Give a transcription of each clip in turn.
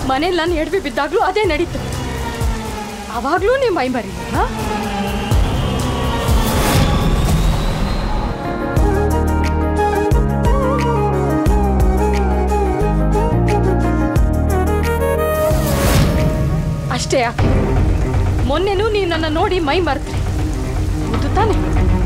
ಮನೇಲಿ ನಾನು ಎಡವಿ ಬಿದ್ದಾಗ್ಲೂ ಅದೇ ನಡೀತು ಅವಾಗ್ಲೂ ನೀವು ಮೈ ಮರಿ ಅಷ್ಟೇ ಯಾಕೆ ಮೊನ್ನೆನೂ ನೀವು ನನ್ನ ನೋಡಿ ಮೈ ಮರ್ತ್ರಿ ಹೌದು ತಾನೆ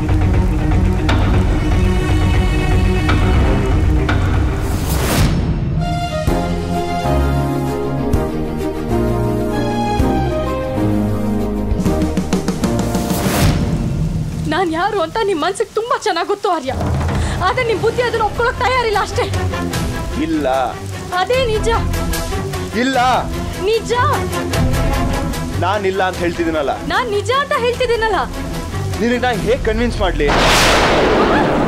ನಾನು ಯಾರು ಅಂತ ನಿಮ್ಮ ಮನ್ಸಿಗೆ ತುಂಬಾ ಚೆನ್ನಾಗಿ ಗೊತ್ತು ಆರ್ಯ ಆದ್ರೆ ನಿಮ್ಮ ಬುದ್ಧಿ ಅದನ್ನ ಒಪ್ಕೊಳಕ್ ತಯಾರಿಲ್ಲ ಅಷ್ಟೇ ಇಲ್ಲ ಅದೇ ನಿಜ ಇಲ್ಲ ನಿಜ ನಾನಿಲ್ಲ ಅಂತ ಹೇಳ್ತಿದ್ದೀನಲ್ಲ ನಾನ್ ನಿಜ ಅಂತ ಹೇಳ್ತಿದ್ದೀನಲ್ಲ ನಿನಗೆ ನಾ ಹೇಗೆ ಕನ್ವಿನ್ಸ್ ಮಾಡ್ಲಿ ಆ,